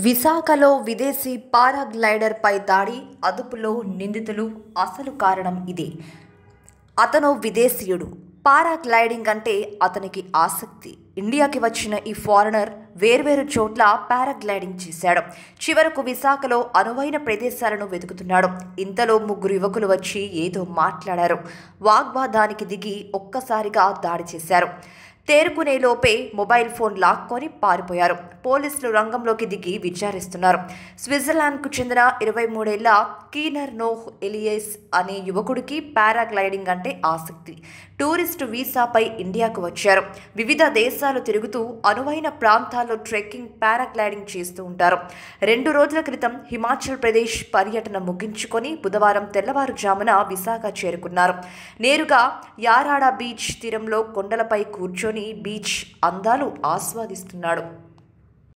విశాఖలో విదేశీ పారాగ్లైడర్పై దాడి అదుపులో నిందితులు అసలు కారణం ఇదే అతను విదేశీయుడు పారాగ్లైడింగ్ అంటే అతనికి ఆసక్తి ఇండియాకి వచ్చిన ఈ ఫారినర్ వేర్వేరు చోట్ల పారాగ్లైడింగ్ చేశాడు చివరకు విశాఖలో అనువైన ప్రదేశాలను వెతుకుతున్నాడు ఇంతలో ముగ్గురు యువకులు వచ్చి ఏదో మాట్లాడారు వాగ్వాదానికి దిగి ఒక్కసారిగా దాడి చేశారు తేరుకునే లోపే మొబైల్ ఫోన్ లాక్కొని పారిపోయారు పోలీసులు రంగంలోకి దిగి విచారిస్తున్నారు స్విట్జర్లాండ్కు చెందిన ఇరవై మూడేళ్ల కీనర్ నోహ్ ఎలియస్ అనే యువకుడికి పారాగ్లైడింగ్ అంటే ఆసక్తి టూరిస్టు వీసాపై ఇండియాకు వచ్చారు వివిధ దేశాలు తిరుగుతూ అనువైన ప్రాంతాల్లో ట్రెక్కింగ్ పారాగ్లైడింగ్ చేస్తూ ఉంటారు రెండు రోజుల క్రితం హిమాచల్ ప్రదేశ్ పర్యటన ముగించుకొని బుధవారం తెల్లవారుజామున విశాఖ చేరుకున్నారు నేరుగా యారాడ బీచ్ తీరంలో కొండలపై కూర్చొని బీచ్ అందాలు ఆస్వాదిస్తున్నాడు